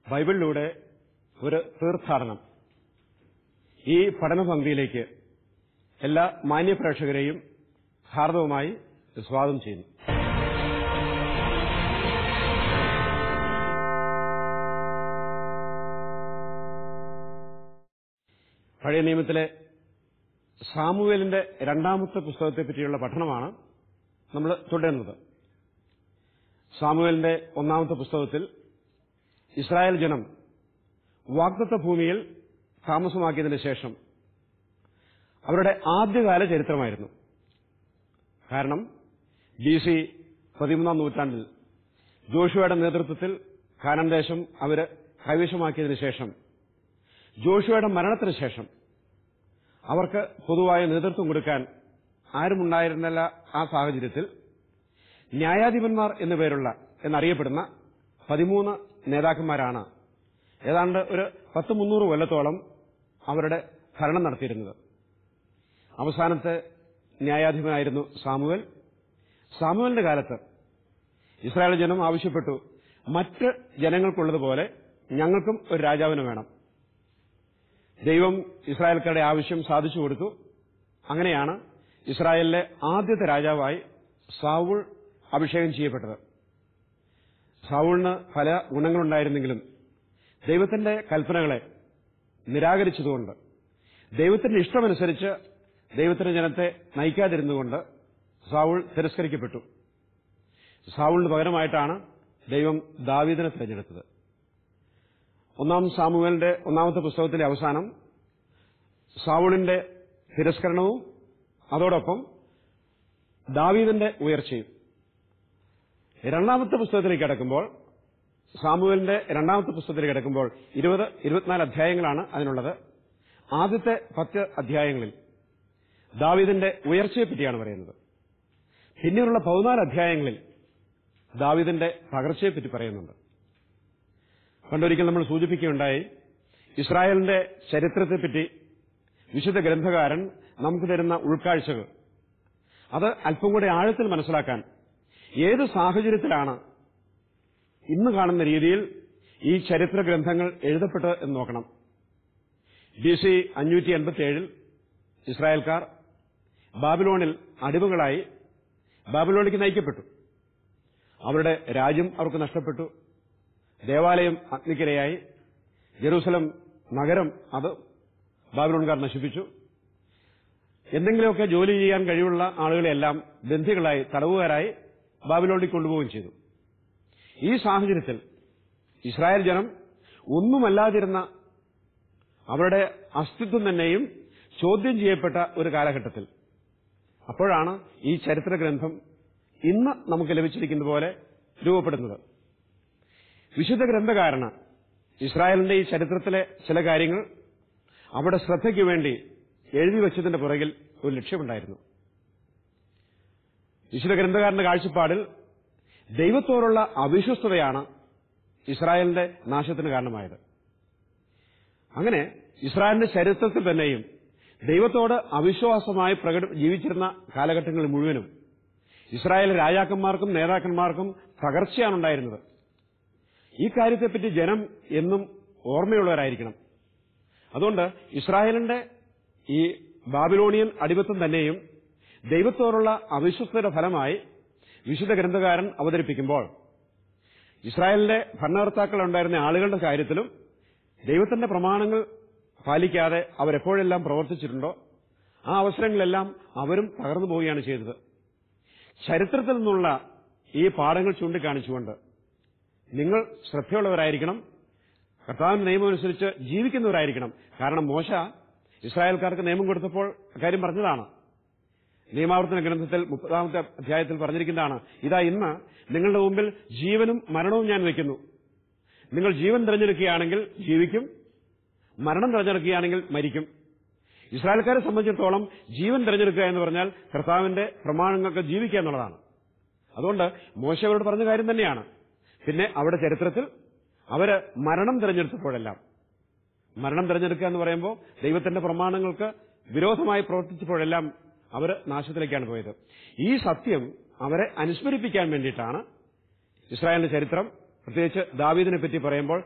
ബൈബിളിലൂടെ ഒരു തീർത്ഥാടനം ഈ പഠന പങ്ക്തിയിലേക്ക് എല്ലാ മാന്യ പ്രേക്ഷകരെയും ഹാർദവമായി സ്വാഗതം ചെയ്യുന്നു പഴയ നിയമത്തിലെ സാമുവേലിന്റെ രണ്ടാമത്തെ പുസ്തകത്തെ പറ്റിയുള്ള പഠനമാണ് നമ്മൾ തുടരുന്നത് സാമുവേലിന്റെ ഒന്നാമത്തെ പുസ്തകത്തിൽ ഇസ്രായേൽ ജനം വാഗ്ദത്ത ഭൂമിയിൽ താമസമാക്കിയതിനു ശേഷം അവരുടെ ആദ്യകാല ചരിത്രമായിരുന്നു കാരണം ബി സി പതിമൂന്നാം നൂറ്റാണ്ടിൽ ജോഷുവയുടെ നേതൃത്വത്തിൽ കാനൻ ദേശം അവര് കൈവശമാക്കിയതിനു ശേഷം ജോഷുവയുടെ മരണത്തിന് ശേഷം അവർക്ക് പൊതുവായ നേതൃത്വം കൊടുക്കാൻ ആരുമുണ്ടായിരുന്നില്ല ആ സാഹചര്യത്തിൽ ന്യായാധിപന്മാർ എന്നു പേരുള്ള എന്നറിയപ്പെടുന്ന പതിമൂന്ന് നേതാക്കന്മാരാണ് ഏതാണ്ട് ഒരു പത്ത് മുന്നൂറ് കൊല്ലത്തോളം അവരുടെ ഭരണം നടത്തിയിരുന്നത് അവസാനത്തെ ന്യായാധിപനായിരുന്നു സാമുവൽ സാമുവലിന്റെ കാലത്ത് ഇസ്രായേൽ ജനം ആവശ്യപ്പെട്ടു മറ്റ് ജനങ്ങൾക്കുള്ളതുപോലെ ഞങ്ങൾക്കും ഒരു രാജാവിന് വേണം ദൈവം ഇസ്രായേൽക്കാരുടെ ആവശ്യം സാധിച്ചു കൊടുത്തു അങ്ങനെയാണ് ഇസ്രായേലിലെ ആദ്യത്തെ രാജാവായി സാവുൾ അഭിഷേകം ചെയ്യപ്പെട്ടത് സാവുളിന് പല ഗുണങ്ങളുണ്ടായിരുന്നെങ്കിലും ദൈവത്തിന്റെ കൽപ്പനകളെ നിരാകരിച്ചതുകൊണ്ട് ദൈവത്തിന്റെ ഇഷ്ടമനുസരിച്ച് ദൈവത്തിന്റെ ജനത്തെ നയിക്കാതിരുന്നുകൊണ്ട് സാവുൾ തിരസ്കരിക്കപ്പെട്ടു സാവുളിന് പകരമായിട്ടാണ് ദൈവം ദാവീദിനെ തിരഞ്ഞെടുത്തത് ഒന്നാം സാമുവേലിന്റെ ഒന്നാമത്തെ പുസ്തകത്തിലെ അവസാനം സാവുളിന്റെ തിരസ്കരണവും അതോടൊപ്പം ദാവീദിന്റെ ഉയർച്ചയും രണ്ടാമത്തെ പുസ്തകത്തിലേക്ക് കിടക്കുമ്പോൾ സാമുവേലിന്റെ രണ്ടാമത്തെ പുസ്തകത്തിലേക്ക് കിടക്കുമ്പോൾ ഇരുപത് ഇരുപത്തിനാല് അധ്യായങ്ങളാണ് അതിനുള്ളത് ആദ്യത്തെ പത്ത് അധ്യായങ്ങളിൽ ദാവീദിന്റെ ഉയർച്ചയെപ്പറ്റിയാണ് പറയുന്നത് പിന്നീടുള്ള പതിനാല് അധ്യായങ്ങളിൽ ദാവീദിന്റെ തകർച്ചയെപ്പറ്റി പറയുന്നുണ്ട് പണ്ടൊരിക്കൽ നമ്മൾ സൂചിപ്പിക്കുകയുണ്ടായി ഇസ്രായേലിന്റെ ചരിത്രത്തെപ്പറ്റി വിശുദ്ധ ഗ്രന്ഥകാരൻ നമുക്ക് തരുന്ന ഉൾക്കാഴ്ചകൾ അത് അല്പം കൂടെ ആഴത്തിൽ മനസ്സിലാക്കാൻ ഏത് സാഹചര്യത്തിലാണ് ഇന്ന് കാണുന്ന രീതിയിൽ ഈ ചരിത്ര ഗ്രന്ഥങ്ങൾ എഴുതപ്പെട്ടത് എന്ന് നോക്കണം ബി സി അഞ്ഞൂറ്റി എൺപത്തിയേഴിൽ ഇസ്രായേൽക്കാർ ബാബിലോണിൽ അടിമകളായി ബാബിലോണിലേക്ക് നയിക്കപ്പെട്ടു അവരുടെ രാജ്യം അവർക്ക് നഷ്ടപ്പെട്ടു ദേവാലയം അഗ്നിക്കിരയായി ജെറൂസലം നഗരം അത് ബാബിലോൺകാർ നശിപ്പിച്ചു എന്തെങ്കിലുമൊക്കെ ജോലി ചെയ്യാൻ കഴിവുള്ള ആളുകളെല്ലാം ബന്ധികളായി തടവുകാരായി ബാബിലോണിലേക്ക് കൊണ്ടുപോവുകയും ചെയ്തു ഈ സാഹചര്യത്തിൽ ഇസ്രായേൽ ജനം ഒന്നുമല്ലാതിരുന്ന അവരുടെ അസ്തിത്വം തന്നെയും ചോദ്യം ചെയ്യപ്പെട്ട ഒരു കാലഘട്ടത്തിൽ അപ്പോഴാണ് ഈ ചരിത്ര ഗ്രന്ഥം ഇന്ന് നമുക്ക് ലഭിച്ചിരിക്കുന്ന പോലെ രൂപപ്പെടുന്നത് വിശുദ്ധ ഗ്രന്ഥകാരന് ഇസ്രായേലിന്റെ ഈ ചരിത്രത്തിലെ ചില കാര്യങ്ങൾ അവിടെ ശ്രദ്ധയ്ക്ക് വേണ്ടി എഴുതി വച്ചതിന്റെ പുറകിൽ ഒരു ലക്ഷ്യമുണ്ടായിരുന്നു വിശുദ്ധ ഗ്രന്ഥകാരന്റെ കാഴ്ചപ്പാടിൽ ദൈവത്തോടുള്ള അവിശ്വസ്തതയാണ് ഇസ്രായേലിന്റെ നാശത്തിന് കാരണമായത് അങ്ങനെ ഇസ്രായേലിന്റെ ചരിത്രത്തിൽ തന്നെയും ദൈവത്തോട് അവിശ്വാസമായി പ്രകട ജീവിച്ചിരുന്ന കാലഘട്ടങ്ങളിൽ മുഴുവനും ഇസ്രായേൽ രാജാക്കന്മാർക്കും നേതാക്കന്മാർക്കും തകർച്ചയാണ് ഉണ്ടായിരുന്നത് ഈ കാര്യത്തെപ്പറ്റി ജനം എന്നും ഓർമ്മയുള്ളവരായിരിക്കണം അതുകൊണ്ട് ഇസ്രായേലിന്റെ ഈ ബാബിലോണിയൻ അടിമത്തം തന്നെയും ദൈവത്തോടുള്ള അവിശ്വസ്തയുടെ ഫലമായി വിശുദ്ധ ഗ്രന്ഥകാരൻ അവതരിപ്പിക്കുമ്പോൾ ഇസ്രായേലിന്റെ ഭരണകർത്താക്കൾ ഉണ്ടായിരുന്ന ആളുകളുടെ കാര്യത്തിലും ദൈവത്തിന്റെ പ്രമാണങ്ങൾ പാലിക്കാതെ അവരെപ്പോഴെല്ലാം പ്രവർത്തിച്ചിട്ടുണ്ടോ ആ അവസരങ്ങളെല്ലാം അവരും തകർന്നു പോവുകയാണ് ചെയ്തത് ചരിത്രത്തിൽ നിന്നുള്ള ഈ പാഠങ്ങൾ ചൂണ്ടിക്കാണിച്ചുകൊണ്ട് നിങ്ങൾ ശ്രദ്ധയുള്ളവരായിരിക്കണം കർത്താവിന്റെ നിയമമനുസരിച്ച് ജീവിക്കുന്നവരായിരിക്കണം കാരണം മോശ ഇസ്രായേൽക്കാർക്ക് നിയമം കൊടുത്തപ്പോൾ കാര്യം പറഞ്ഞതാണ് നിയമാവർത്തന ഗ്രന്ഥത്തിൽ മുപ്പതാമത്തെ അധ്യായത്തിൽ പറഞ്ഞിരിക്കുന്നതാണ് ഇതാ ഇന്ന് നിങ്ങളുടെ മുമ്പിൽ ജീവനും മരണവും ഞാൻ വയ്ക്കുന്നു നിങ്ങൾ ജീവൻ തിരഞ്ഞെടുക്കുകയാണെങ്കിൽ ജീവിക്കും മരണം തിരഞ്ഞെടുക്കുകയാണെങ്കിൽ മരിക്കും ഇസ്രായേൽക്കാരെ സംബന്ധിച്ചിടത്തോളം ജീവൻ തിരഞ്ഞെടുക്കുക എന്ന് പറഞ്ഞാൽ കർത്താവിന്റെ പ്രമാണങ്ങൾക്ക് ജീവിക്കുക എന്നുള്ളതാണ് അതുകൊണ്ട് മോശവരോട് പറഞ്ഞ കാര്യം തന്നെയാണ് പിന്നെ അവിടെ ചരിത്രത്തിൽ അവര് മരണം തിരഞ്ഞെടുത്തപ്പോഴെല്ലാം മരണം തിരഞ്ഞെടുക്കുക എന്ന് പറയുമ്പോൾ ദൈവത്തിന്റെ പ്രമാണങ്ങൾക്ക് വിരോധമായി പ്രവർത്തിച്ചപ്പോഴെല്ലാം അവർ നാശത്തിലേക്കാണ് പോയത് ഈ സത്യം അവരെ അനുസ്മരിപ്പിക്കാൻ വേണ്ടിയിട്ടാണ് ഇസ്രായേലിന്റെ ചരിത്രം പ്രത്യേകിച്ച് ദാവീദിനെ പറ്റി പറയുമ്പോൾ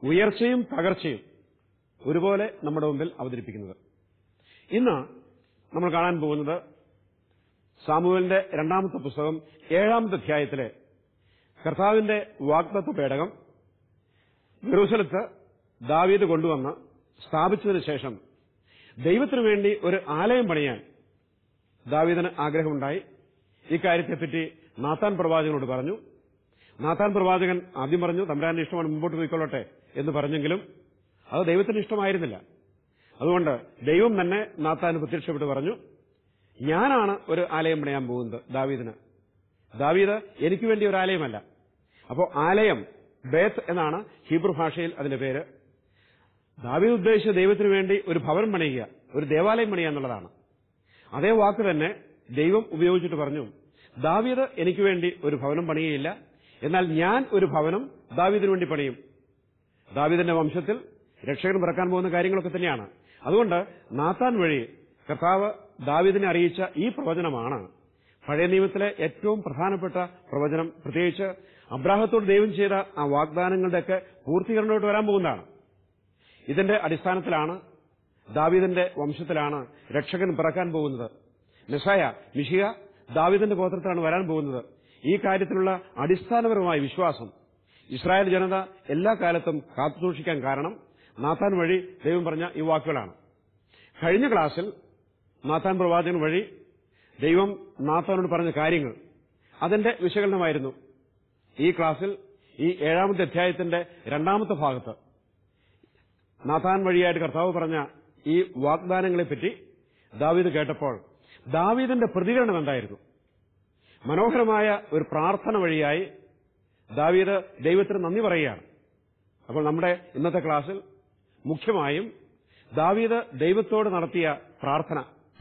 ഉയർച്ചയും തകർച്ചയും ഒരുപോലെ നമ്മുടെ മുമ്പിൽ അവതരിപ്പിക്കുന്നത് ഇന്ന് നമ്മൾ കാണാൻ പോകുന്നത് സാമുവലിന്റെ രണ്ടാമത്തെ പുസ്തകം ഏഴാമത്തെ അധ്യായത്തിലെ കർത്താവിന്റെ വാഗ്ദത്ത പേടകം ജെറൂസലത്ത് ദാവീദ് കൊണ്ടുവന്ന് സ്ഥാപിച്ചതിന് ശേഷം ദൈവത്തിനു വേണ്ടി ഒരു ആലയം പണിയാൻ ദാവീദിന് ആഗ്രഹമുണ്ടായി ഇക്കാര്യത്തെപ്പറ്റി നാത്താൻ പ്രവാചകനോട് പറഞ്ഞു നാത്താൻ പ്രവാചകൻ ആദ്യം പറഞ്ഞു തമ്പുരാന്റെ ഇഷ്ടമാണ് മുമ്പോട്ട് പോയിക്കൊള്ളട്ടെ എന്ന് പറഞ്ഞെങ്കിലും അത് ദൈവത്തിന് ഇഷ്ടമായിരുന്നില്ല അതുകൊണ്ട് ദൈവം തന്നെ നാത്താന് പ്രത്യക്ഷപ്പെട്ട് പറഞ്ഞു ഞാനാണ് ഒരു ആലയം പണിയാൻ പോകുന്നത് ദാവീദിന് ദാവീദ് എനിക്ക് വേണ്ടി ഒരു ആലയമല്ല അപ്പോൾ ആലയം ബേത്ത് എന്നാണ് ഹീബ്രു ഭാഷയിൽ അതിന്റെ പേര് ദാവീദ് ഉദ്ദേശിച്ച ദൈവത്തിന് വേണ്ടി ഒരു ഭവനം പണിയുക ഒരു ദേവാലയം പണിയുക എന്നുള്ളതാണ് അതേ വാക്ക് തന്നെ ദൈവം ഉപയോഗിച്ചിട്ട് പറഞ്ഞു ദാവീദ് എനിക്ക് വേണ്ടി ഒരു ഭവനം പണിയുകയില്ല എന്നാൽ ഞാൻ ഒരു ഭവനം ദാവീദിന് വേണ്ടി പണിയും ദാവീദിന്റെ വംശത്തിൽ രക്ഷകൻ പിറക്കാൻ പോകുന്ന കാര്യങ്ങളൊക്കെ തന്നെയാണ് അതുകൊണ്ട് നാത്താൻ വഴി കർത്താവ് ദാവീദിനെ അറിയിച്ച ഈ പ്രവചനമാണ് പഴയ നിയമത്തിലെ ഏറ്റവും പ്രധാനപ്പെട്ട പ്രവചനം പ്രത്യേകിച്ച് അബ്രാഹത്തോട് ദൈവം ചെയ്ത ആ വാഗ്ദാനങ്ങളുടെയൊക്കെ പൂർത്തീകരണമായിട്ട് വരാൻ പോകുന്നതാണ് ഇതിന്റെ അടിസ്ഥാനത്തിലാണ് ദാവീദിന്റെ വംശത്തിലാണ് രക്ഷകൻ പിറക്കാൻ പോകുന്നത് നിസായ മിഷിയ ദാവീദിന്റെ ഗോത്രത്തിലാണ് വരാൻ പോകുന്നത് ഈ കാര്യത്തിലുള്ള അടിസ്ഥാനപരമായ വിശ്വാസം ഇസ്രായേൽ ജനത എല്ലാ കാലത്തും കാത്തുസൂക്ഷിക്കാൻ കാരണം നാത്താൻ വഴി ദൈവം പറഞ്ഞ ഈ വാക്കുകളാണ് കഴിഞ്ഞ ക്ലാസ്സിൽ നാത്താൻ പ്രവാചകൻ വഴി ദൈവം നാത്താനോട് പറഞ്ഞ കാര്യങ്ങൾ അതിന്റെ വിശകലനമായിരുന്നു ഈ ക്ലാസ്സിൽ ഈ ഏഴാമത്തെ അധ്യായത്തിന്റെ രണ്ടാമത്തെ ഭാഗത്ത് നാഥാൻ വഴിയായിട്ട് കർത്താവ് പറഞ്ഞ ഈ വാഗ്ദാനങ്ങളെപ്പറ്റി ദാവീദ് കേട്ടപ്പോൾ ദാവീദിന്റെ പ്രതികരണം എന്തായിരുന്നു മനോഹരമായ ഒരു പ്രാർത്ഥന വഴിയായി ദാവീദ് ദൈവത്തിന് നന്ദി പറയുകയാണ് അപ്പോൾ നമ്മുടെ ഇന്നത്തെ ക്ലാസ്സിൽ മുഖ്യമായും ദാവീദ് ദൈവത്തോട് നടത്തിയ പ്രാർത്ഥന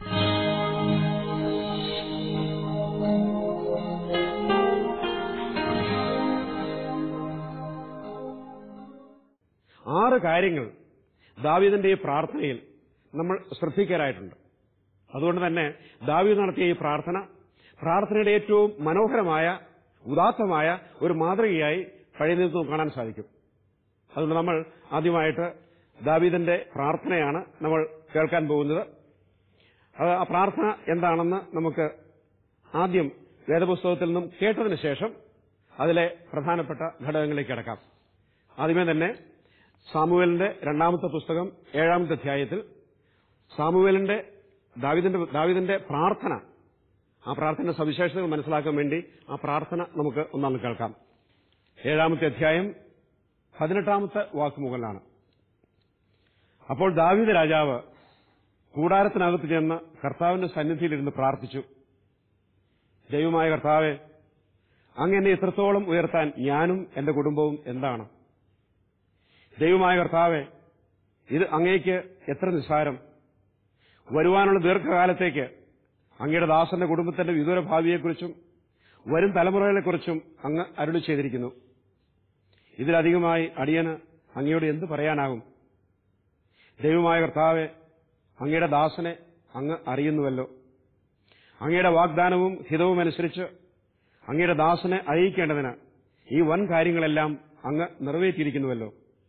ആറ് കാര്യങ്ങൾ ദാവീദിന്റെ ഈ പ്രാർത്ഥനയിൽ നമ്മൾ ശ്രദ്ധിക്കാനായിട്ടുണ്ട് അതുകൊണ്ട് തന്നെ ദാവീദ് നടത്തിയ ഈ പ്രാർത്ഥന പ്രാർത്ഥനയുടെ ഏറ്റവും മനോഹരമായ ഉദാത്തമായ ഒരു മാതൃകയായി പഴയ നിയമത്തിൽ കാണാൻ സാധിക്കും അതുകൊണ്ട് നമ്മൾ ആദ്യമായിട്ട് ദാവീദിന്റെ പ്രാർത്ഥനയാണ് നമ്മൾ കേൾക്കാൻ പോകുന്നത് അത് ആ പ്രാർത്ഥന എന്താണെന്ന് നമുക്ക് ആദ്യം വേദപുസ്തകത്തിൽ നിന്നും കേട്ടതിന് ശേഷം അതിലെ പ്രധാനപ്പെട്ട ഘടകങ്ങളിലേക്ക് കിടക്കാം ആദ്യമേ തന്നെ സാമുവേലിന്റെ രണ്ടാമത്തെ പുസ്തകം ഏഴാമത്തെ അധ്യായത്തിൽ സാമുവേലിന്റെ ദാവിദിന്റെ ദാവിദിന്റെ പ്രാർത്ഥന ആ പ്രാർത്ഥന സവിശേഷതകൾ മനസ്സിലാക്കാൻ വേണ്ടി ആ പ്രാർത്ഥന നമുക്ക് ഒന്നാമത് കേൾക്കാം ഏഴാമത്തെ അധ്യായം പതിനെട്ടാമത്തെ വാക്കുമുകളിലാണ് അപ്പോൾ ദാവീദ് രാജാവ് കൂടാരത്തിനകത്ത് ചെന്ന് കർത്താവിന്റെ സന്നിധിയിലിരുന്ന് പ്രാർത്ഥിച്ചു ദൈവമായ കർത്താവെ അങ്ങ് എന്നെ ഇത്രത്തോളം ഉയർത്താൻ ഞാനും എന്റെ കുടുംബവും എന്താണ് ദൈവമായ കർത്താവെ ഇത് അങ്ങേക്ക് എത്ര നിസ്സാരം വരുവാനുള്ള ദീർഘകാലത്തേക്ക് അങ്ങയുടെ ദാസന്റെ കുടുംബത്തിന്റെ വിദൂര ഭാവിയെക്കുറിച്ചും വരും തലമുറകളെക്കുറിച്ചും അങ്ങ് അരുളി ചെയ്തിരിക്കുന്നു ഇതിലധികമായി അടിയന് അങ്ങയോട് എന്ത് പറയാനാകും ദൈവമായ കർത്താവെ അങ്ങയുടെ ദാസനെ അങ്ങ് അറിയുന്നുവല്ലോ അങ്ങയുടെ വാഗ്ദാനവും ഹിതവും അനുസരിച്ച് അങ്ങയുടെ ദാസനെ അറിയിക്കേണ്ടതിന് ഈ വൻ കാര്യങ്ങളെല്ലാം അങ്ങ് നിറവേറ്റിയിരിക്കുന്നുവല്ലോ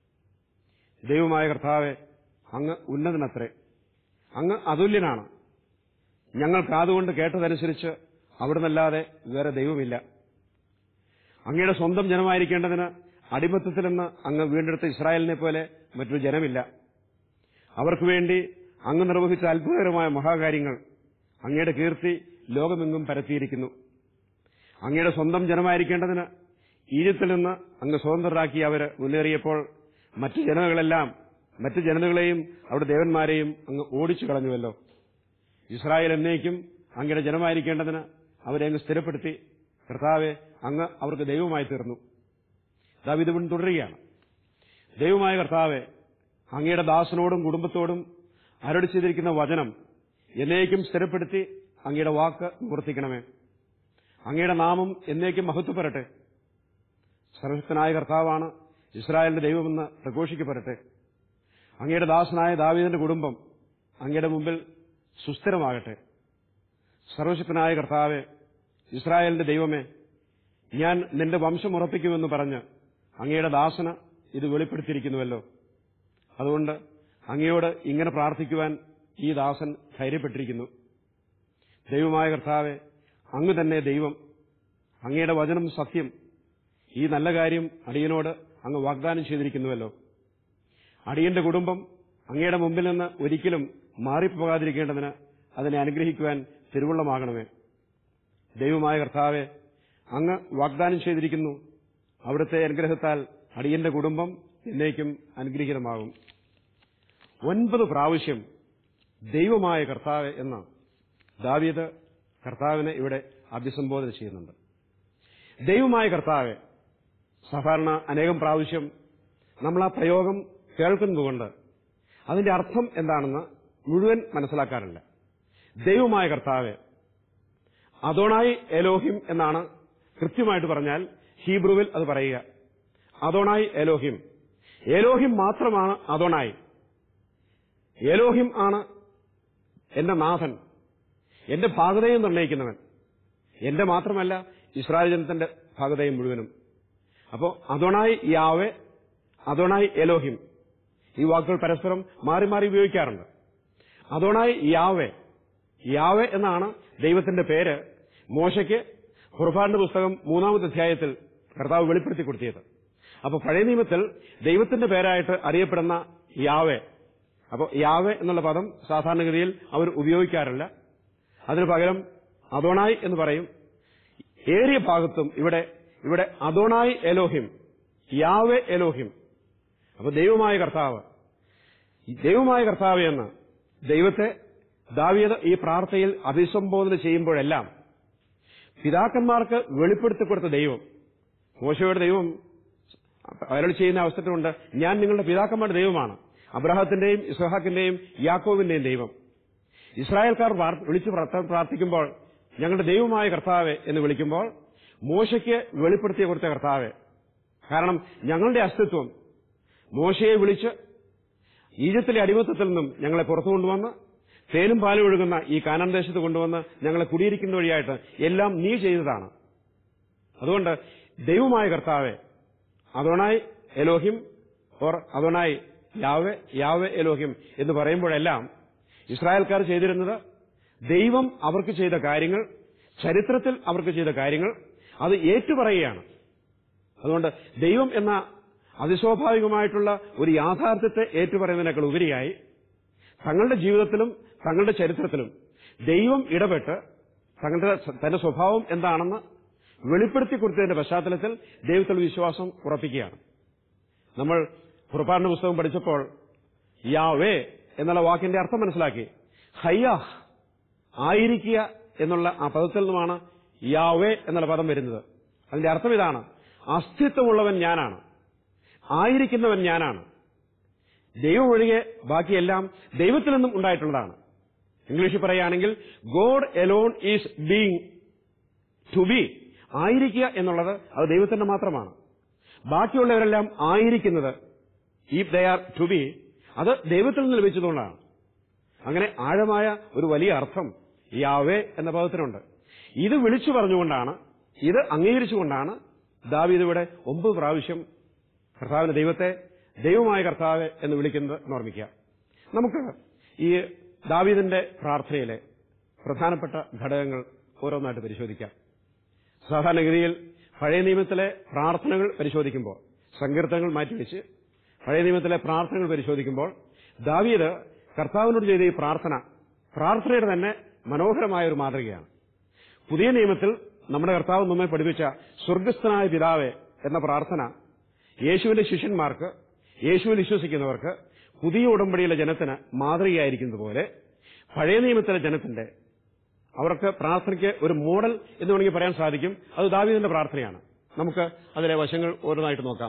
ദൈവമായ കർത്താവെ അങ്ങ് ഉന്നതനത്രേ അങ്ങ് അതുല്യനാണ് ഞങ്ങൾ കാതുകൊണ്ട് കേട്ടതനുസരിച്ച് അവിടുന്നല്ലാതെ വേറെ ദൈവമില്ല അങ്ങയുടെ സ്വന്തം ജനമായിരിക്കേണ്ടതിന് അടിമത്തത്തിൽ നിന്ന് അങ്ങ് വീണ്ടെടുത്ത ഇസ്രായേലിനെ പോലെ മറ്റൊരു ജനമില്ല അവർക്ക് വേണ്ടി അങ്ങ് നിർവഹിച്ച അത്ഭുതകരമായ മഹാകാര്യങ്ങൾ അങ്ങയുടെ കീർത്തി ലോകമെങ്ങും പരത്തിയിരിക്കുന്നു അങ്ങയുടെ സ്വന്തം ജനമായിരിക്കേണ്ടതിന് ഈജിപ്തിൽ നിന്ന് അങ്ങ് സ്വതന്ത്രരാക്കി അവര് മുന്നേറിയപ്പോൾ മറ്റു ജനതകളെല്ലാം മറ്റു ജനതകളെയും അവരുടെ ദേവന്മാരെയും അങ്ങ് ഓടിച്ചു കളഞ്ഞുവല്ലോ ഇസ്രായേൽ എന്നേക്കും അങ്ങയുടെ ജനമായിരിക്കേണ്ടതിന് അവരെ അങ്ങ് സ്ഥിരപ്പെടുത്തി കർത്താവെ അങ്ങ് അവർക്ക് ദൈവമായി തീർന്നു ദാവിത് വീണ്ടും തുടരുകയാണ് ദൈവമായ കർത്താവെ അങ്ങയുടെ ദാസനോടും കുടുംബത്തോടും അരടി ചെയ്തിരിക്കുന്ന വചനം എന്നേക്കും സ്ഥിരപ്പെടുത്തി അങ്ങയുടെ വാക്ക് നിവർത്തിക്കണമേ അങ്ങയുടെ നാമം എന്നേക്കും മഹത്വപ്പെടട്ടെ സർവശക്തനായ കർത്താവാണ് ഇസ്രായേലിന്റെ ദൈവമെന്ന് പ്രഘോഷിക്കപ്പെടട്ടെ അങ്ങയുടെ ദാസനായ ദാവീദിന്റെ കുടുംബം അങ്ങയുടെ മുമ്പിൽ സുസ്ഥിരമാകട്ടെ സർവശക്തനായ കർത്താവെ ഇസ്രായേലിന്റെ ദൈവമേ ഞാൻ നിന്റെ വംശം ഉറപ്പിക്കുമെന്ന് പറഞ്ഞ് അങ്ങയുടെ ദാസന് ഇത് വെളിപ്പെടുത്തിയിരിക്കുന്നുവല്ലോ അതുകൊണ്ട് അങ്ങയോട് ഇങ്ങനെ പ്രാർത്ഥിക്കുവാൻ ഈ ദാസൻ ധൈര്യപ്പെട്ടിരിക്കുന്നു ദൈവമായ കർത്താവെ അങ്ങ് തന്നെ ദൈവം അങ്ങയുടെ വചനം സത്യം ഈ നല്ല കാര്യം അടിയനോട് അങ്ങ് വാഗ്ദാനം ചെയ്തിരിക്കുന്നുവല്ലോ അടിയന്റെ കുടുംബം അങ്ങയുടെ മുമ്പിൽ നിന്ന് ഒരിക്കലും മാറിപ്പോകാതിരിക്കേണ്ടതിന് അതിനെ അനുഗ്രഹിക്കുവാൻ തിരുവുള്ളമാകണമേ ദൈവമായ കർത്താവെ അങ്ങ് വാഗ്ദാനം ചെയ്തിരിക്കുന്നു അവിടുത്തെ അനുഗ്രഹത്താൽ അടിയന്റെ കുടുംബം എന്നേക്കും അനുഗ്രഹീതമാകും ഒൻപത് പ്രാവശ്യം ദൈവമായ കർത്താവ് എന്ന ദാവീദ് കർത്താവിനെ ഇവിടെ അഭിസംബോധന ചെയ്യുന്നുണ്ട് ദൈവമായ കർത്താവ് സാധാരണ അനേകം പ്രാവശ്യം നമ്മൾ ആ പ്രയോഗം കേൾക്കുന്നതുകൊണ്ട് അതിന്റെ അർത്ഥം എന്താണെന്ന് മുഴുവൻ മനസ്സിലാക്കാറില്ല ദൈവമായ കർത്താവ് അതോണായി എലോഹിം എന്നാണ് കൃത്യമായിട്ട് പറഞ്ഞാൽ ഹീബ്രുവിൽ അത് പറയുക അതോണായി എലോഹിം എലോഹിം മാത്രമാണ് അതോണായി എലോഹിം ആണ് എന്റെ നാഥൻ എന്റെ ഭാഗതയും നിർണ്ണയിക്കുന്നവൻ എന്റെ മാത്രമല്ല ഇസ്രായേൽ ജനത്തിന്റെ ഭാഗതയും മുഴുവനും അപ്പോ അതോണായി യാവെ അതോണായി എലോഹിം ഈ വാക്കുകൾ പരസ്പരം മാറി മാറി ഉപയോഗിക്കാറുണ്ട് അതോണായി യാവെ യാവെ എന്നാണ് ദൈവത്തിന്റെ പേര് മോശയ്ക്ക് ഖുർബാന്റെ പുസ്തകം മൂന്നാമത്തെ അധ്യായത്തിൽ കർത്താവ് വെളിപ്പെടുത്തി കൊടുത്തിയത് അപ്പൊ പഴയ നിയമത്തിൽ ദൈവത്തിന്റെ പേരായിട്ട് അറിയപ്പെടുന്ന യാവെ അപ്പോൾ യാവെ എന്നുള്ള പദം സാധാരണഗതിയിൽ അവർ ഉപയോഗിക്കാറില്ല അതിനു പകരം അതോണായി എന്ന് പറയും ഏറിയ ഭാഗത്തും ഇവിടെ ഇവിടെ അതോണായി എലോഹിം യാവെ എലോഹിം അപ്പൊ ദൈവമായ കർത്താവ് ഈ ദൈവമായ കർത്താവ് എന്ന് ദൈവത്തെ ദാവീദ് ഈ പ്രാർത്ഥനയിൽ അഭിസംബോധന ചെയ്യുമ്പോഴെല്ലാം പിതാക്കന്മാർക്ക് വെളിപ്പെടുത്തി കൊടുത്ത ദൈവം മോശയുടെ ദൈവം അയാൾ ചെയ്യുന്ന അവസരത്തിലുണ്ട് ഞാൻ നിങ്ങളുടെ പിതാക്കന്മാരുടെ ദൈവമാണ് അബ്രഹത്തിന്റെയും ഇസ്ഹാക്കിന്റെയും യാക്കോവിന്റെയും ദൈവം ഇസ്രായേൽക്കാർ പ്രാർ- വിളിച്ചു പ്രാർത്ഥ- പ്രാർത്ഥിക്കുമ്പോൾ ഞങ്ങളുടെ ദൈവമായ കർത്താവെ എന്ന് വിളിക്കുമ്പോൾ മോശയ്ക്ക് വെളിപ്പെടുത്തി കൊടുത്ത കർത്താവെ കാരണം ഞങ്ങളുടെ അസ്തിത്വം മോശയെ വിളിച്ച് ഈജിപ്തിലെ അടിമത്തത്തിൽ നിന്നും ഞങ്ങളെ പുറത്തു കൊണ്ടുവന്ന് തേനും പാലും ഒഴുകുന്ന ഈ കാനാൻ ദേശത്ത് കൊണ്ടുവന്ന് ഞങ്ങളെ കുടിയിരിക്കുന്ന വഴിയായിട്ട് എല്ലാം നീ ചെയ്തതാണ് അതുകൊണ്ട് ദൈവമായ കർത്താവെ Adonai Elohim or Adonai Yahweh Yahweh Elohim എന്ന് പറയുമ്പോഴെല്ലാം ഇസ്രായേൽക്കാർ ചെയ്തിരുന്നത് ദൈവം അവർക്ക് ചെയ്ത കാര്യങ്ങൾ ചരിത്രത്തിൽ അവർക്ക് ചെയ്ത കാര്യങ്ങൾ അത് ഏറ്റുപറയുകയാണ് അതുകൊണ്ട് ദൈവം എന്ന അതിസ്വാഭാവികമായിട്ടുള്ള ഒരു യാഥാർത്ഥ്യത്തെ ഏറ്റുപറയുന്നതിനേക്കാൾ ഉപരിയായി തങ്ങളുടെ ജീവിതത്തിലും തങ്ങളുടെ ചരിത്രത്തിലും ദൈവം ഇടപെട്ട് തങ്ങളുടെ തന്റെ സ്വഭാവം എന്താണെന്ന് വെളിപ്പെടുത്തി കൊടുത്തതിന്റെ പശ്ചാത്തലത്തിൽ ദൈവത്തിൽ വിശ്വാസം ഉറപ്പിക്കുകയാണ് നമ്മൾ പുറപ്പാടിന്റെ പുസ്തകം പഠിച്ചപ്പോൾ യാവേ എന്നുള്ള വാക്കിന്റെ അർത്ഥം മനസ്സിലാക്കി ഹയ്യാഹ് ആയിരിക്കുക എന്നുള്ള ആ പദത്തിൽ നിന്നുമാണ് യാവേ എന്നുള്ള പദം വരുന്നത് അതിന്റെ അർത്ഥം ഇതാണ് അസ്തിത്വമുള്ളവൻ ഞാനാണ് ആയിരിക്കുന്നവൻ ഞാനാണ് ദൈവം ഒഴികെ ബാക്കിയെല്ലാം ദൈവത്തിൽ നിന്നും ഉണ്ടായിട്ടുള്ളതാണ് ഇംഗ്ലീഷിൽ പറയുകയാണെങ്കിൽ God alone is being to be ആയിരിക്കുക എന്നുള്ളത് അത് ദൈവത്തിന്റെ മാത്രമാണ് ബാക്കിയുള്ളവരെല്ലാം ആയിരിക്കുന്നത് ഈ ദേ ആർ ടു ബി അത് ദൈവത്തിൽ നിന്ന് ലഭിച്ചതുകൊണ്ടാണ് അങ്ങനെ ആഴമായ ഒരു വലിയ അർത്ഥം യാവേ എന്ന പദത്തിനുണ്ട് ഇത് വിളിച്ചു പറഞ്ഞുകൊണ്ടാണ് ഇത് അംഗീകരിച്ചുകൊണ്ടാണ് ദാവീദ് ഇവിടെ ഒമ്പത് പ്രാവശ്യം കർത്താവിന്റെ ദൈവത്തെ ദൈവമായ കർത്താവ് എന്ന് വിളിക്കുന്നത് എന്ന് ഓർമ്മിക്കുക നമുക്ക് ഈ ദാവീദിന്റെ പ്രാർത്ഥനയിലെ പ്രധാനപ്പെട്ട ഘടകങ്ങൾ ഓരോന്നായിട്ട് പരിശോധിക്കാം സാധാരണഗതിയിൽ പഴയ നിയമത്തിലെ പ്രാർത്ഥനകൾ പരിശോധിക്കുമ്പോൾ സങ്കീർത്തനങ്ങൾ മാറ്റിവെച്ച് പഴയ നിയമത്തിലെ പ്രാർത്ഥനകൾ പരിശോധിക്കുമ്പോൾ ദാവീദ് കർത്താവിനോട് ചെയ്ത ഈ പ്രാർത്ഥന പ്രാർത്ഥനയുടെ തന്നെ മനോഹരമായ ഒരു മാതൃകയാണ് പുതിയ നിയമത്തിൽ നമ്മുടെ കർത്താവ് നമ്മെ പഠിപ്പിച്ച സ്വർഗസ്ഥനായ പിതാവെ എന്ന പ്രാർത്ഥന യേശുവിന്റെ ശിഷ്യന്മാർക്ക് യേശുവിൽ വിശ്വസിക്കുന്നവർക്ക് പുതിയ ഉടമ്പടിയിലെ ജനത്തിന് മാതൃകയായിരിക്കുന്നത് പോലെ പഴയ നിയമത്തിലെ ജനത്തിന്റെ അവർക്ക് പ്രാർത്ഥനയ്ക്ക് ഒരു മോഡൽ എന്ന് വേണമെങ്കിൽ പറയാൻ സാധിക്കും അത് ദാവീദിന്റെ പ്രാർത്ഥനയാണ് നമുക്ക് അതിലെ വശങ്ങൾ ഓരോന്നായിട്ട് നോക്കാം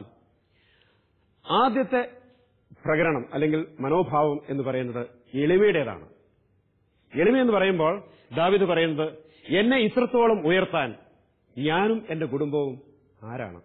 ആദ്യത്തെ പ്രകരണം അല്ലെങ്കിൽ മനോഭാവം എന്ന് പറയുന്നത് എളിമയുടേതാണ് എളിമ എന്ന് പറയുമ്പോൾ ദാവീദ് പറയുന്നത് എന്നെ ഇത്രത്തോളം ഉയർത്താൻ ഞാനും എന്റെ കുടുംബവും ആരാണ്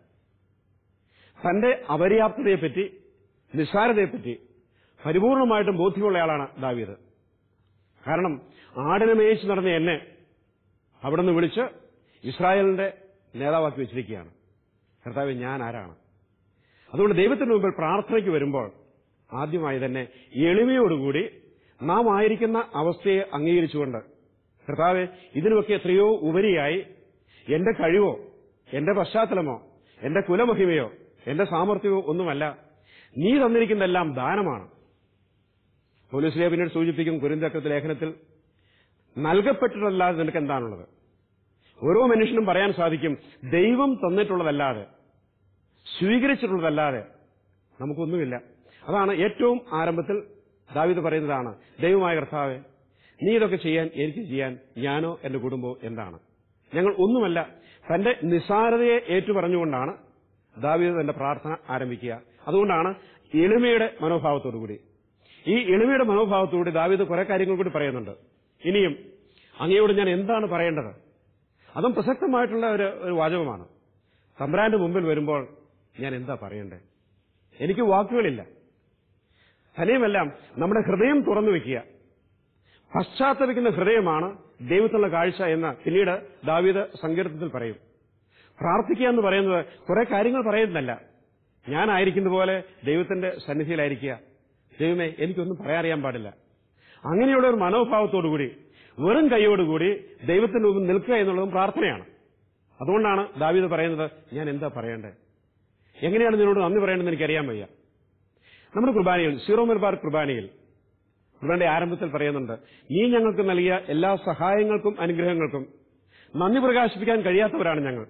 തന്റെ അപര്യാപ്തതയെപ്പറ്റി നിസ്സാരതയെപ്പറ്റി പരിപൂർണമായിട്ടും ബോധ്യമുള്ളയാളാണ് ദാവീദ് കാരണം ആടിനെ മേയിച്ച് നടന്ന എന്നെ അവിടുന്ന് വിളിച്ച് ഇസ്രായേലിന്റെ നേതാവാക്കി വെച്ചിരിക്കുകയാണ് കർത്താവ് ഞാൻ ആരാണ് അതുകൊണ്ട് ദൈവത്തിന് മുമ്പിൽ പ്രാർത്ഥനയ്ക്ക് വരുമ്പോൾ ആദ്യമായി തന്നെ എളിമയോടുകൂടി നാം ആയിരിക്കുന്ന അവസ്ഥയെ അംഗീകരിച്ചുകൊണ്ട് കർത്താവെ ഇതിനുമൊക്കെ എത്രയോ ഉപരിയായി എന്റെ കഴിവോ എന്റെ പശ്ചാത്തലമോ എന്റെ കുലമഹിമയോ എന്റെ സാമർഥ്യമോ ഒന്നുമല്ല നീ തന്നിരിക്കുന്നതെല്ലാം ദാനമാണ് പോലീസിലെ പിന്നീട് സൂചിപ്പിക്കും കുരിന്തക്കത്ത് ലേഖനത്തിൽ നൽകപ്പെട്ടിട്ടല്ലാതെ നിനക്ക് എന്താണുള്ളത് ഓരോ മനുഷ്യനും പറയാൻ സാധിക്കും ദൈവം തന്നിട്ടുള്ളതല്ലാതെ സ്വീകരിച്ചിട്ടുള്ളതല്ലാതെ നമുക്കൊന്നുമില്ല അതാണ് ഏറ്റവും ആരംഭത്തിൽ ദാവിദ് പറയുന്നതാണ് ദൈവമായ കർത്താവെ നീ ഇതൊക്കെ ചെയ്യാൻ എനിക്ക് ചെയ്യാൻ ഞാനോ എന്റെ കുടുംബമോ എന്താണ് ഞങ്ങൾ ഒന്നുമല്ല തന്റെ നിസാരതയെ ഏറ്റുപറഞ്ഞുകൊണ്ടാണ് ദാവീദ് തന്റെ പ്രാർത്ഥന ആരംഭിക്കുക അതുകൊണ്ടാണ് എളിമയുടെ മനോഭാവത്തോടുകൂടി ഈ എളിമയുടെ മനോഭാവത്തോടുകൂടി ദാവീദ് കുറെ കാര്യങ്ങൾ കൂടി പറയുന്നുണ്ട് ഇനിയും അങ്ങയോട് ഞാൻ എന്താണ് പറയേണ്ടത് അതും പ്രസക്തമായിട്ടുള്ള ഒരു ഒരു വാചകമാണ് തമ്പ്രാന്റെ മുമ്പിൽ വരുമ്പോൾ ഞാൻ എന്താ പറയണ്ടേ എനിക്ക് വാക്കുകളില്ല തന്നെയുമെല്ലാം നമ്മുടെ ഹൃദയം തുറന്നു വെക്കുക പശ്ചാത്തപിക്കുന്ന ഹൃദയമാണ് ദൈവത്തിലുള്ള കാഴ്ച എന്ന് പിന്നീട് ദാവീദ് സങ്കീർത്തനത്തിൽ പറയും പ്രാർത്ഥിക്കുക എന്ന് പറയുന്നത് കുറെ കാര്യങ്ങൾ പറയുന്നതല്ല ഞാനായിരിക്കുന്ന പോലെ ദൈവത്തിന്റെ സന്നിധിയിലായിരിക്കുക ദൈവമേ എനിക്കൊന്നും പറയാറിയാൻ പാടില്ല അങ്ങനെയുള്ള ഒരു മനോഭാവത്തോടുകൂടി വെറും കൈയോടുകൂടി ദൈവത്തിന്റെ മുമ്പിൽ നിൽക്കുക എന്നുള്ളതും പ്രാർത്ഥനയാണ് അതുകൊണ്ടാണ് ദാവീദ് പറയുന്നത് ഞാൻ എന്താ പറയേണ്ടത് എങ്ങനെയാണ് നിന്നോട് നന്ദി പറയേണ്ടതെന്ന് എനിക്കറിയാൻ വയ്യ നമ്മുടെ കുർബാനയിൽ സീറോ മലബാർ കുർബാനയിൽ കുർബാനയുടെ ആരംഭത്തിൽ പറയുന്നുണ്ട് നീ ഞങ്ങൾക്ക് നൽകിയ എല്ലാ സഹായങ്ങൾക്കും അനുഗ്രഹങ്ങൾക്കും നന്ദി പ്രകാശിപ്പിക്കാൻ കഴിയാത്തവരാണ് ഞങ്ങൾ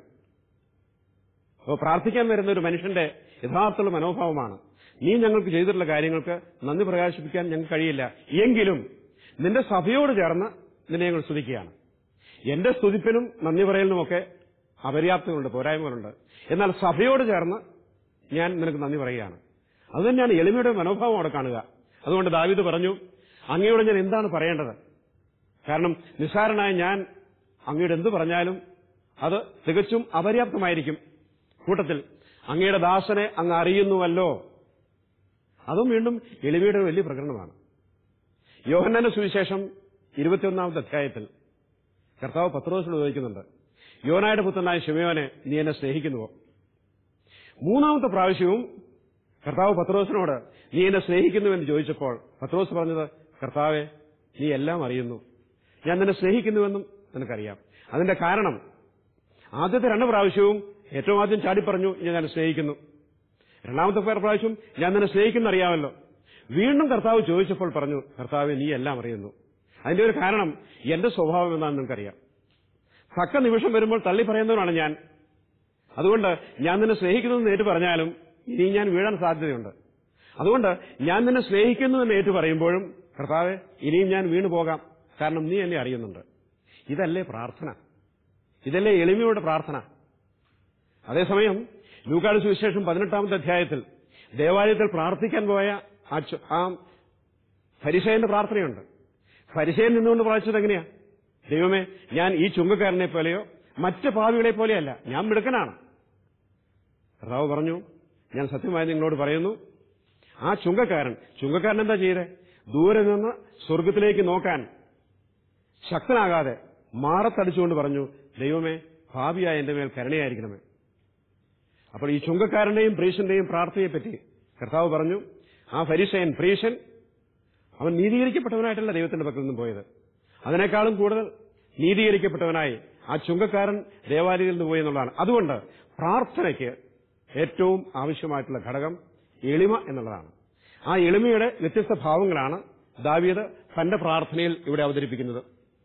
അപ്പോൾ പ്രാർത്ഥിക്കാൻ വരുന്ന ഒരു മനുഷ്യന്റെ യഥാർത്ഥമുള്ള മനോഭാവമാണ് നീ ഞങ്ങൾക്ക് ചെയ്തിട്ടുള്ള കാര്യങ്ങൾക്ക് നന്ദി പ്രകാശിപ്പിക്കാൻ ഞങ്ങൾക്ക് കഴിയില്ല എങ്കിലും നിന്റെ സഭയോട് ചേർന്ന് നിന്നെ ഞങ്ങൾ സ്തുതിക്കുകയാണ് എന്റെ സ്തുതിപ്പിനും നന്ദി പറയലിനുമൊക്കെ അപര്യാപ്തങ്ങളുണ്ട് പോരായ്മകളുണ്ട് എന്നാൽ സഭയോട് ചേർന്ന് ഞാൻ നിനക്ക് നന്ദി പറയുകയാണ് അതുതന്നെയാണ് എളിമയുടെ മനോഭാവം അവിടെ കാണുക അതുകൊണ്ട് ദാവീദ് പറഞ്ഞു അങ്ങയോട് ഞാൻ എന്താണ് പറയേണ്ടത് കാരണം നിസ്സാരനായ ഞാൻ അങ്ങയുടെ എന്ത് പറഞ്ഞാലും അത് തികച്ചും അപര്യാപ്തമായിരിക്കും കൂട്ടത്തിൽ അങ്ങയുടെ ദാസനെ അങ്ങ് അറിയുന്നുവല്ലോ അതും വീണ്ടും എളിമയുടെ ഒരു വലിയ പ്രകടനമാണ് യോഹന്നാന്റെ സുവിശേഷം ഇരുപത്തിയൊന്നാമത്തെ അധ്യായത്തിൽ കർത്താവ് പത്രോസിനോട് ചോദിക്കുന്നുണ്ട് യോനായുടെ പുത്രനായ ശിവയോനെ നീ എന്നെ സ്നേഹിക്കുന്നുവോ മൂന്നാമത്തെ പ്രാവശ്യവും കർത്താവ് പത്രോസിനോട് നീ എന്നെ സ്നേഹിക്കുന്നുവെന്ന് ചോദിച്ചപ്പോൾ പത്രോസ് പറഞ്ഞത് കർത്താവെ നീ എല്ലാം അറിയുന്നു ഞാൻ നിന്നെ സ്നേഹിക്കുന്നുവെന്നും നിനക്കറിയാം അതിന്റെ കാരണം ആദ്യത്തെ രണ്ട് പ്രാവശ്യവും ഏറ്റവും ആദ്യം ചാടിപ്പറഞ്ഞു ഞാൻ നിന്നെ സ്നേഹിക്കുന്നു രണ്ടാമത്തെ പ്രാവശ്യം ഞാൻ നിന്നെ സ്നേഹിക്കുന്ന അറിയാമല്ലോ വീണ്ടും കർത്താവ് ചോദിച്ചപ്പോൾ പറഞ്ഞു കർത്താവെ നീ എല്ലാം അറിയുന്നു അതിന്റെ ഒരു കാരണം എന്റെ സ്വഭാവം എന്താണെന്ന് നിനക്കറിയാം തക്ക നിമിഷം വരുമ്പോൾ തള്ളി പറയുന്നവനാണ് ഞാൻ അതുകൊണ്ട് ഞാൻ നിന്നെ സ്നേഹിക്കുന്നു എന്ന് ഏറ്റു പറഞ്ഞാലും ഇനി ഞാൻ വീഴാൻ സാധ്യതയുണ്ട് അതുകൊണ്ട് ഞാൻ നിന്നെ സ്നേഹിക്കുന്നു എന്ന് ഏറ്റു പറയുമ്പോഴും കർത്താവെ ഇനിയും ഞാൻ വീണു പോകാം കാരണം നീ എന്നെ അറിയുന്നുണ്ട് ഇതല്ലേ പ്രാർത്ഥന ഇതല്ലേ എളിമയുടെ പ്രാർത്ഥന അതേസമയം ലൂക്കാട് സുവിശേഷം പതിനെട്ടാമത്തെ അധ്യായത്തിൽ ദേവാലയത്തിൽ പ്രാർത്ഥിക്കാൻ പോയ ആ ചു- ആ ഫരിസേന്റെ പ്രാർത്ഥനയുണ്ട് ഫരിസേൻ നിന്നുകൊണ്ട് പ്രാർത്ഥിച്ചത് എങ്ങനെയാ ദൈവമേ ഞാൻ ഈ ചുങ്കക്കാരനെ പോലെയോ മറ്റ് പാവികളെ പോലെയല്ല ഞാൻ മിടുക്കനാണ് കർത്താവ് പറഞ്ഞു ഞാൻ സത്യമായി നിങ്ങളോട് പറയുന്നു ആ ചുങ്കക്കാരൻ ചുങ്കക്കാരൻ എന്താ ചെയ്തേ ദൂരെ നിന്ന് സ്വർഗത്തിലേക്ക് നോക്കാൻ ശക്തനാകാതെ മാറത്തടിച്ചുകൊണ്ട് പറഞ്ഞു ദൈവമേ ഭാവിയായ എന്റെ മേൽ കരുണയായിരിക്കണമേ അപ്പോൾ ഈ ചുങ്കക്കാരന്റെയും പ്രീശന്റെയും പ്രാർത്ഥനയെപ്പറ്റി കർത്താവ് പറഞ്ഞു ആ ഫരിസയൻ പ്രീശൻ അവൻ നീതീകരിക്കപ്പെട്ടവനായിട്ടല്ല ദൈവത്തിന്റെ പക്കൽ നിന്നും പോയത് അതിനേക്കാളും കൂടുതൽ നീതീകരിക്കപ്പെട്ടവനായി ആ ചുങ്കക്കാരൻ ദേവാലയത്തിൽ നിന്ന് പോയി എന്നുള്ളതാണ് അതുകൊണ്ട് പ്രാർത്ഥനയ്ക്ക് ഏറ്റവും ആവശ്യമായിട്ടുള്ള ഘടകം എളിമ എന്നുള്ളതാണ് ആ എളിമയുടെ വ്യത്യസ്ത ഭാവങ്ങളാണ് ദാവീദ് തന്റെ പ്രാർത്ഥനയിൽ ഇവിടെ അവതരിപ്പിക്കുന്നത്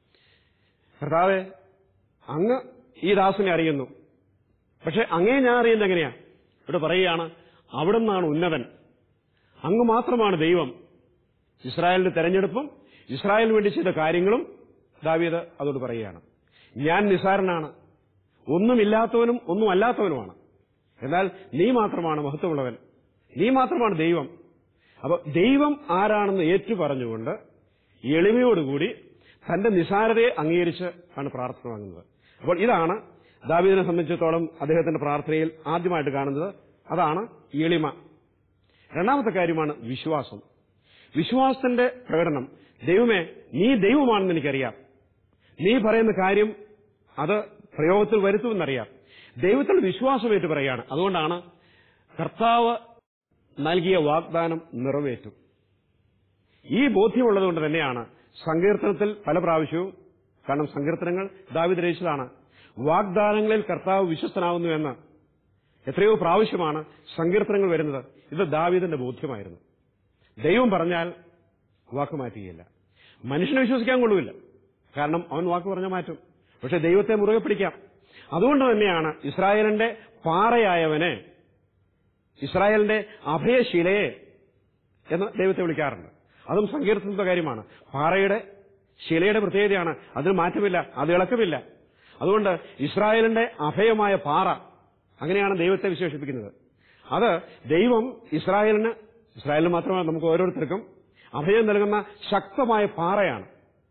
കർത്താവെ അങ്ങ് ഈ ദാസനെ അറിയുന്നു പക്ഷെ അങ്ങേ ഞാൻ അറിയുന്നത് എങ്ങനെയാ ഇവിടെ പറയുകയാണ് അവിടെ നിന്നാണ് ഉന്നതൻ അങ്ങ് മാത്രമാണ് ദൈവം ഇസ്രായേലിന്റെ തെരഞ്ഞെടുപ്പും ഇസ്രായേലിന് വേണ്ടി ചെയ്ത കാര്യങ്ങളും ദാവീദ് അതോട് പറയുകയാണ് ഞാൻ നിസാരനാണ് ഒന്നുമില്ലാത്തവനും ഒന്നും അല്ലാത്തവനുമാണ് എന്നാൽ നീ മാത്രമാണ് മഹത്വമുള്ളവൻ നീ മാത്രമാണ് ദൈവം അപ്പൊ ദൈവം ആരാണെന്ന് ഏറ്റു പറഞ്ഞുകൊണ്ട് എളിമയോടുകൂടി തന്റെ നിസാരതയെ അംഗീകരിച്ച് ആണ് പ്രാർത്ഥന വാങ്ങുന്നത് അപ്പോൾ ഇതാണ് ദാവീദിനെ സംബന്ധിച്ചിടത്തോളം അദ്ദേഹത്തിന്റെ പ്രാർത്ഥനയിൽ ആദ്യമായിട്ട് കാണുന്നത് അതാണ് എളിമ രണ്ടാമത്തെ കാര്യമാണ് വിശ്വാസം വിശ്വാസത്തിന്റെ പ്രകടനം ദൈവമേ നീ ദൈവമാണെന്ന് എനിക്കറിയാം നീ പറയുന്ന കാര്യം അത് പ്രയോഗത്തിൽ വരുത്തുമെന്നറിയാം ദൈവത്തിൽ വിശ്വാസമേറ്റ് പറയുകയാണ് അതുകൊണ്ടാണ് കർത്താവ് നൽകിയ വാഗ്ദാനം നിറവേറ്റും ഈ ബോധ്യമുള്ളതുകൊണ്ട് തന്നെയാണ് സങ്കീർത്തനത്തിൽ പല പ്രാവശ്യവും കാരണം സങ്കീർത്തനങ്ങൾ ദാവിദ് രചിച്ചതാണ് വാഗ്ദാനങ്ങളിൽ കർത്താവ് വിശ്വസ്തനാവുന്നു എന്ന് എത്രയോ പ്രാവശ്യമാണ് സങ്കീർത്തനങ്ങൾ വരുന്നത് ഇത് ദാവീദിന്റെ ബോധ്യമായിരുന്നു ദൈവം പറഞ്ഞാൽ വാക്ക് മാറ്റുകയില്ല മനുഷ്യനെ വിശ്വസിക്കാൻ കൊള്ളുമില്ല കാരണം അവൻ വാക്ക് പറഞ്ഞ മാറ്റും പക്ഷെ ദൈവത്തെ മുറുകെ പിടിക്കാം അതുകൊണ്ട് തന്നെയാണ് ഇസ്രായേലിന്റെ പാറയായവനെ ഇസ്രായേലിന്റെ അഭയശിലയെ എന്ന് ദൈവത്തെ വിളിക്കാറുണ്ട് അതും സങ്കീർത്തനത്തിന്റെ കാര്യമാണ് പാറയുടെ ശിലയുടെ പ്രത്യേകതയാണ് അതിന് മാറ്റമില്ല അത് ഇളക്കമില്ല അതുകൊണ്ട് ഇസ്രായേലിന്റെ അഭയമായ പാറ അങ്ങനെയാണ് ദൈവത്തെ വിശേഷിപ്പിക്കുന്നത് അത് ദൈവം ഇസ്രായേലിന് ഇസ്രായേലിന് മാത്രമല്ല നമുക്ക് ഓരോരുത്തർക്കും അഭയം നൽകുന്ന ശക്തമായ പാറയാണ്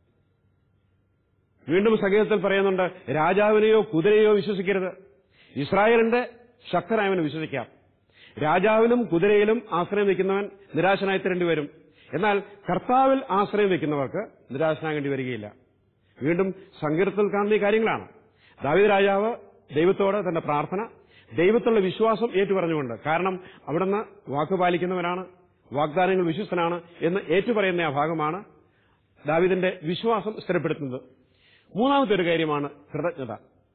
വീണ്ടും സംഗീതത്തിൽ പറയുന്നുണ്ട് രാജാവിനെയോ കുതിരയെയോ വിശ്വസിക്കരുത് ഇസ്രായേലിന്റെ ശക്തനായവന് വിശ്വസിക്കാം രാജാവിലും കുതിരയിലും ആശ്രയം വയ്ക്കുന്നവൻ നിരാശനായി തരേണ്ടി വരും എന്നാൽ കർത്താവിൽ ആശ്രയം വയ്ക്കുന്നവർക്ക് നിരാശനാകേണ്ടി വരികയില്ല വീണ്ടും സങ്കീർത്തത്തിൽ കാണുന്ന ഈ കാര്യങ്ങളാണ് ദാവീദ് രാജാവ് ദൈവത്തോട് തന്റെ പ്രാർത്ഥന ദൈവത്തുള്ള വിശ്വാസം ഏറ്റുപറഞ്ഞുകൊണ്ട് കാരണം അവിടുന്ന് വാക്ക് പാലിക്കുന്നവനാണ് വാഗ്ദാനങ്ങൾ വിശ്വസ്തനാണ് എന്ന് ഏറ്റുപറയുന്ന ആ ഭാഗമാണ് ദാവീദിന്റെ വിശ്വാസം സ്ഥിരപ്പെടുത്തുന്നത് മൂന്നാമത്തെ ഒരു കാര്യമാണ് കൃതജ്ഞത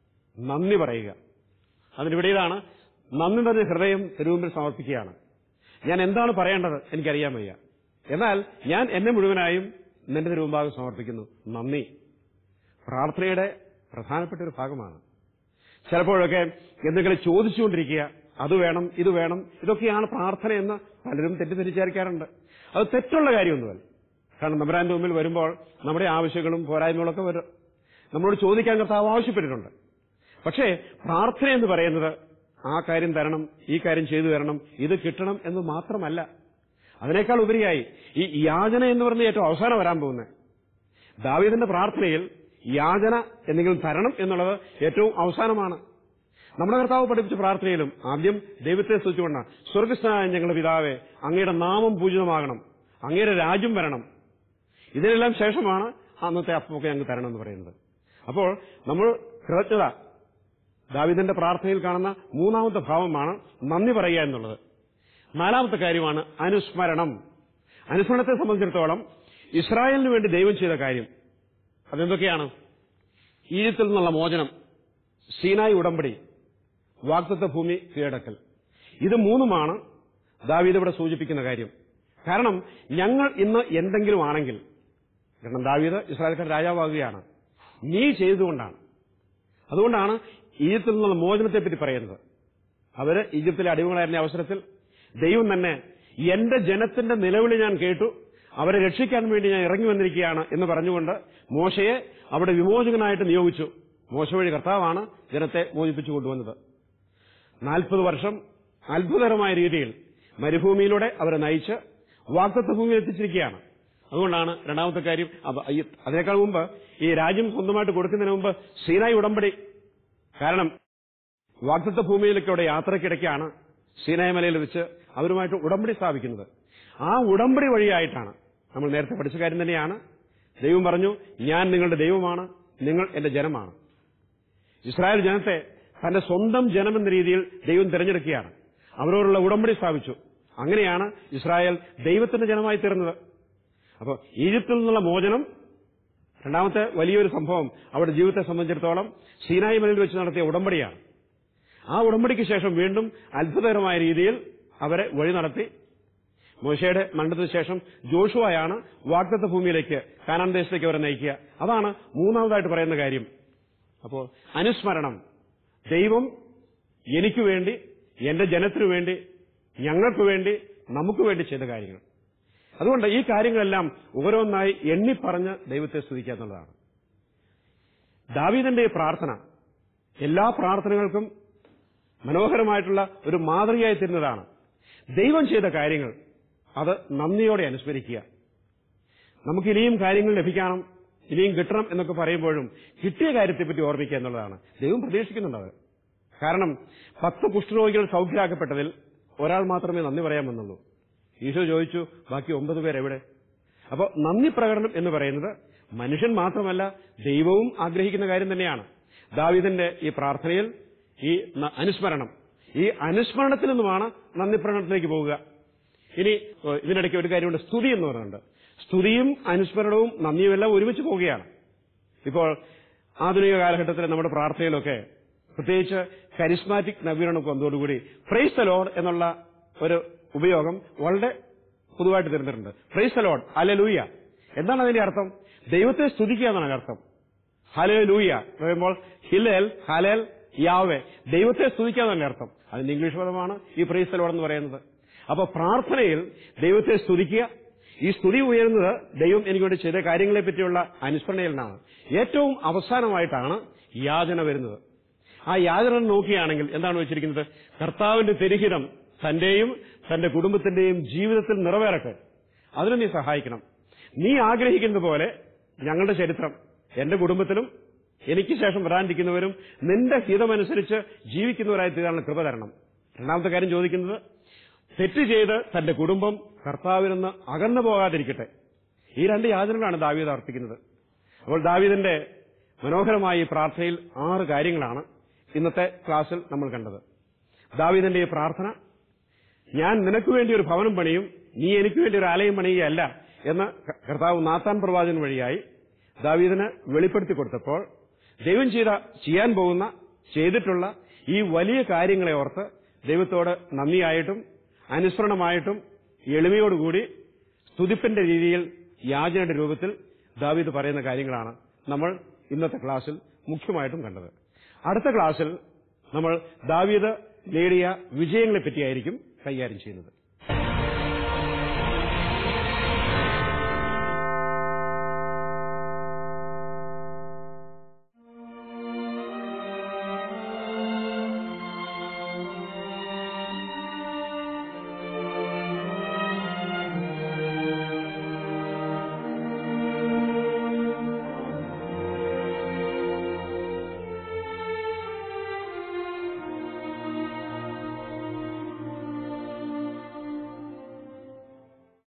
നന്ദി പറയുക അതിനിവിടെ ഇതാണ് നന്ദി നിറഞ്ഞ ഹൃദയം തിരുമുമ്പിൽ സമർപ്പിക്കുകയാണ് ഞാൻ എന്താണ് പറയേണ്ടത് എനിക്കറിയാൻ വയ്യ എന്നാൽ ഞാൻ എന്നെ മുഴുവനായും നിന്റെ തിരുമുമ്പാകെ സമർപ്പിക്കുന്നു നന്ദി പ്രാർത്ഥനയുടെ പ്രധാനപ്പെട്ട ഒരു ഭാഗമാണ് ചിലപ്പോഴൊക്കെ എന്തെങ്കിലും ചോദിച്ചുകൊണ്ടിരിക്കുക അത് വേണം ഇത് വേണം ഇതൊക്കെയാണ് പ്രാർത്ഥന എന്ന് പലരും തെറ്റിദ്ധരിച്ചായിരിക്കാറുണ്ട് അത് തെറ്റുള്ള കാര്യമൊന്നുമല്ല കാരണം നമ്പരാന്റെ മുമ്പിൽ വരുമ്പോൾ നമ്മുടെ ആവശ്യങ്ങളും പോരായ്മകളൊക്കെ വരും നമ്മളോട് ചോദിക്കാൻ കർത്താവ് ആവശ്യപ്പെട്ടിട്ടുണ്ട് പക്ഷേ പ്രാർത്ഥന എന്ന് പറയുന്നത് ആ കാര്യം തരണം ഈ കാര്യം ചെയ്തു തരണം ഇത് കിട്ടണം എന്ന് മാത്രമല്ല അതിനേക്കാൾ ഉപരിയായി ഈ യാചന എന്ന് പറഞ്ഞ ഏറ്റവും അവസാനം വരാൻ പോകുന്നത് ദാവീദിന്റെ പ്രാർത്ഥനയിൽ യാചന എന്തെങ്കിലും തരണം എന്നുള്ളത് ഏറ്റവും അവസാനമാണ് നമ്മുടെ കർത്താവ് പഠിപ്പിച്ച പ്രാർത്ഥനയിലും ആദ്യം ദൈവത്തെ സ്തുതിച്ചുകൊണ്ടാണ് സ്വർഗസ്ഥനായ ഞങ്ങളുടെ പിതാവേ അങ്ങയുടെ നാമം പൂജിതമാകണം അങ്ങയുടെ രാജ്യം വരണം ഇതിനെല്ലാം ശേഷമാണ് അന്നത്തെ അപ്പമൊക്കെ ഞങ്ങൾക്ക് തരണം എന്ന് പറയുന്നത് അപ്പോൾ നമ്മൾ കൃതജ്ഞത ദാവിദന്റെ പ്രാർത്ഥനയിൽ കാണുന്ന മൂന്നാമത്തെ ഭാവമാണ് നന്ദി പറയുക എന്നുള്ളത് നാലാമത്തെ കാര്യമാണ് അനുസ്മരണം അനുസ്മരണത്തെ സംബന്ധിച്ചിടത്തോളം ഇസ്രായേലിന് വേണ്ടി ദൈവം ചെയ്ത കാര്യം അതെന്തൊക്കെയാണ് ഈജിപ്തിൽ നിന്നുള്ള മോചനം സീനായി ഉടമ്പടി വാക്തത്വ ഭൂമി കീഴടക്കൽ ഇത് മൂന്നുമാണ് ദാവീദ് ഇവിടെ സൂചിപ്പിക്കുന്ന കാര്യം കാരണം ഞങ്ങൾ ഇന്ന് എന്തെങ്കിലും ആണെങ്കിൽ കാരണം ദാവീദ് ഇസ്രായേൽക്കാർ രാജാവാകുകയാണ് നീ ചെയ്തുകൊണ്ടാണ് അതുകൊണ്ടാണ് ഈജിപ്തിൽ നിന്നുള്ള മോചനത്തെപ്പറ്റി പറയുന്നത് അവര് ഈജിപ്തിലെ അടിമകളായിരുന്ന അവസരത്തിൽ ദൈവം തന്നെ എന്റെ ജനത്തിന്റെ നിലവിളി ഞാൻ കേട്ടു അവരെ രക്ഷിക്കാൻ വേണ്ടി ഞാൻ ഇറങ്ങി വന്നിരിക്കുകയാണ് എന്ന് പറഞ്ഞുകൊണ്ട് മോശയെ അവിടെ വിമോചകനായിട്ട് നിയോഗിച്ചു മോശ വഴി കർത്താവാണ് ജനത്തെ മോചിപ്പിച്ചു കൊണ്ടുവന്നത് നാൽപ്പത് വർഷം അത്ഭുതകരമായ രീതിയിൽ മരുഭൂമിയിലൂടെ അവരെ നയിച്ച് വാക്തത്വ ഭൂമിയിൽ എത്തിച്ചിരിക്കുകയാണ് അതുകൊണ്ടാണ് രണ്ടാമത്തെ കാര്യം അപ്പ- ഈ- അതിനേക്കാൾ മുമ്പ് ഈ രാജ്യം സ്വന്തമായിട്ട് കൊടുക്കുന്നതിന് മുമ്പ് സീനായി ഉടമ്പടി കാരണം വാക്തത്വ ഭൂമിയിലേക്കൂടെ യാത്രക്കിടയ്ക്കാണ് സീനായ മലയിൽ വെച്ച് അവരുമായിട്ട് ഉടമ്പടി സ്ഥാപിക്കുന്നത് ആ ഉടമ്പടി വഴിയായിട്ടാണ് നമ്മൾ നേരത്തെ പഠിച്ച കാര്യം തന്നെയാണ് ദൈവം പറഞ്ഞു ഞാൻ നിങ്ങളുടെ ദൈവമാണ് നിങ്ങൾ എന്റെ ജനമാണ് ഇസ്രായേൽ ജനത്തെ തന്റെ സ്വന്തം ജനമെന്ന രീതിയിൽ ദൈവം തിരഞ്ഞെടുക്കുകയാണ് അവരോടുള്ള ഉടമ്പടി സ്ഥാപിച്ചു അങ്ങനെയാണ് ഇസ്രായേൽ ദൈവത്തിന്റെ ജനമായി തീർന്നത് അപ്പോൾ ഈജിപ്തിൽ നിന്നുള്ള മോചനം രണ്ടാമത്തെ വലിയൊരു സംഭവം അവരുടെ ജീവിതത്തെ സംബന്ധിച്ചിടത്തോളം സീനായി മലയിൽ വെച്ച് നടത്തിയ ഉടമ്പടിയാണ് ആ ഉടമ്പടിക്ക് ശേഷം വീണ്ടും അത്ഭുതകരമായ രീതിയിൽ അവരെ വഴി നടത്തി മോശയുടെ മണ്ഡലത്തിന് ശേഷം ജോഷുവായാണ് വാഗ്ദത്ത ഭൂമിയിലേക്ക് കാനാൻ ദേശത്തേക്ക് അവരെ നയിക്കുക അതാണ് മൂന്നാമതായിട്ട് പറയുന്ന കാര്യം അപ്പോൾ അനുസ്മരണം ദൈവം എനിക്ക് വേണ്ടി എന്റെ ജനത്തിനു വേണ്ടി ഞങ്ങൾക്ക് വേണ്ടി നമുക്ക് വേണ്ടി ചെയ്ത കാര്യങ്ങൾ അതുകൊണ്ട് ഈ കാര്യങ്ങളെല്ലാം ഓരോന്നായി എണ്ണിപ്പറഞ്ഞ് ദൈവത്തെ സ്തുതിക്കുക എന്നുള്ളതാണ് ദാവീദിന്റെ ഈ പ്രാർത്ഥന എല്ലാ പ്രാർത്ഥനകൾക്കും മനോഹരമായിട്ടുള്ള ഒരു മാതൃകയായി തരുന്നതാണ് ദൈവം ചെയ്ത കാര്യങ്ങൾ അത് നന്ദിയോടെ അനുസ്മരിക്കുക നമുക്ക് ഇനിയും കാര്യങ്ങൾ ലഭിക്കണം ഇനിയും കിട്ടണം എന്നൊക്കെ പറയുമ്പോഴും കിട്ടിയ കാര്യത്തെപ്പറ്റി ഓർമ്മിക്കുക എന്നുള്ളതാണ് ദൈവം പ്രതീക്ഷിക്കുന്നുണ്ട് അത് കാരണം പത്ത് കുഷ്ഠരോഗികൾ സൗഖ്യമാക്കപ്പെട്ടതിൽ ഒരാൾ മാത്രമേ നന്ദി പറയാമെന്നുള്ളൂ ഈശോ ചോദിച്ചു ബാക്കി ഒമ്പത് പേർ എവിടെ അപ്പോൾ നന്ദി പ്രകടനം എന്ന് പറയുന്നത് മനുഷ്യൻ മാത്രമല്ല ദൈവവും ആഗ്രഹിക്കുന്ന കാര്യം തന്നെയാണ് ദാവീദിന്റെ ഈ പ്രാർത്ഥനയിൽ ഈ ന- അനുസ്മരണം ഈ അനുസ്മരണത്തിൽ നിന്നുമാണ് നന്ദി പ്രകടനത്തിലേക്ക് പോവുക ഇനി ഏഹ്, ഇതിനിടയ്ക്ക് ഒരു കാര്യമുണ്ട് സ്തുതി എന്ന് പറയുന്നുണ്ട് സ്തുതിയും അനുസ്മരണവും നന്ദിയും എല്ലാം ഒരുമിച്ച് പോവുകയാണ് ഇപ്പോൾ ആധുനിക കാലഘട്ടത്തിൽ നമ്മുടെ പ്രാർത്ഥനയിലൊക്കെ പ്രത്യേകിച്ച് കരിസ്മാറ്റിക് നവീകരണമൊക്കെ വന്നതോടുകൂടി പ്രൈസ് ദ ലോഡ് എന്നുള്ള ഒരു ഉപയോഗം വളരെ പൊതുവായിട്ട് തരുന്നുണ്ട് പ്രൈസ് ദ ലോഡ് അലലൂയ എന്താണ് അതിന്റെ അർത്ഥം ദൈവത്തെ സ്തുതിക്കുക എന്നാണ് അതിന്റെ അർത്ഥം ഹലേ ലൂയ പറയുമ്പോൾ ഹിലേൽ ഹലേൽ യാവേ ദൈവത്തെ സ്തുതിക്കുക എന്നതിന്റെ അർത്ഥം അതിന്റെ ഇംഗ്ലീഷ് പദമാണ് ഈ പ്രൈസ് ദ ലോഡ് എന്ന് പറയുന്നത് അപ്പൊ പ്രാർത്ഥനയിൽ ദൈവത്തെ സ്തുതിക്കുക ഈ സ്തുതി ഉയരുന്നത് ദൈവം എനിക്ക് വേണ്ടി ചെയ്ത കാര്യങ്ങളെ പറ്റിയുള്ള അനുസ്മരണയിൽ നിന്നാണ് ഏറ്റവും അവസാനമായിട്ടാണ് യാചന വരുന്നത് ആ യാചന നോക്കുകയാണെങ്കിൽ എന്താണ് വെച്ചിരിക്കുന്നത് കർത്താവിന്റെ തിരഹിതം തന്റെയും തന്റെ കുടുംബത്തിന്റെയും ജീവിതത്തിൽ നിറവേറട്ടെ അതിന് നീ സഹായിക്കണം നീ ആഗ്രഹിക്കുന്ന പോലെ ഞങ്ങളുടെ ചരിത്രം എന്റെ കുടുംബത്തിലും എനിക്ക് ശേഷം വരാനിരിക്കുന്നവരും നിന്റെ ഹിതമനുസരിച്ച് ജീവിക്കുന്നവരായി തീരാനുള്ള കൃപ തരണം രണ്ടാമത്തെ കാര്യം ചോദിക്കുന്നത് തെറ്റ് ചെയ്ത് തന്റെ കുടുംബം കർത്താവിൽ നിന്ന് അകന്നു പോകാതിരിക്കട്ടെ ഈ രണ്ട് യാചനകളാണ് ദാവീദ് അർപ്പിക്കുന്നത് അപ്പോൾ ദാവീദിന്റെ മനോഹരമായ ഈ പ്രാർത്ഥനയിൽ ആറ് കാര്യങ്ങളാണ് ഇന്നത്തെ ക്ലാസ്സിൽ നമ്മൾ കണ്ടത് ദാവീദിന്റെ ഈ പ്രാർത്ഥന ഞാൻ നിനക്ക് വേണ്ടി ഒരു ഭവനം പണിയും നീ എനിക്ക് വേണ്ടി ഒരു ആലയം പണിയുകയല്ല എന്ന് ക- കർത്താവ് നാത്താൻ പ്രവാചകൻ വഴിയായി ദാവീദിന് വെളിപ്പെടുത്തി കൊടുത്തപ്പോൾ ദൈവം ചെയ്ത ചെയ്യാൻ പോകുന്ന ചെയ്തിട്ടുള്ള ഈ വലിയ കാര്യങ്ങളെ ഓർത്ത് ദൈവത്തോട് നന്ദിയായിട്ടും അനുസ്മരണമായിട്ടും എളിമയോടുകൂടി സ്തുതിപ്പിന്റെ രീതിയിൽ യാചനയുടെ രൂപത്തിൽ ദാവീദ് പറയുന്ന കാര്യങ്ങളാണ് നമ്മൾ ഇന്നത്തെ ക്ലാസ്സിൽ മുഖ്യമായിട്ടും കണ്ടത് അടുത്ത ക്ലാസ്സിൽ നമ്മൾ ദാവീദ് നേടിയ വിജയങ്ങളെ പറ്റിയായിരിക്കും കൈകാര്യം ചെയ്യുന്നത്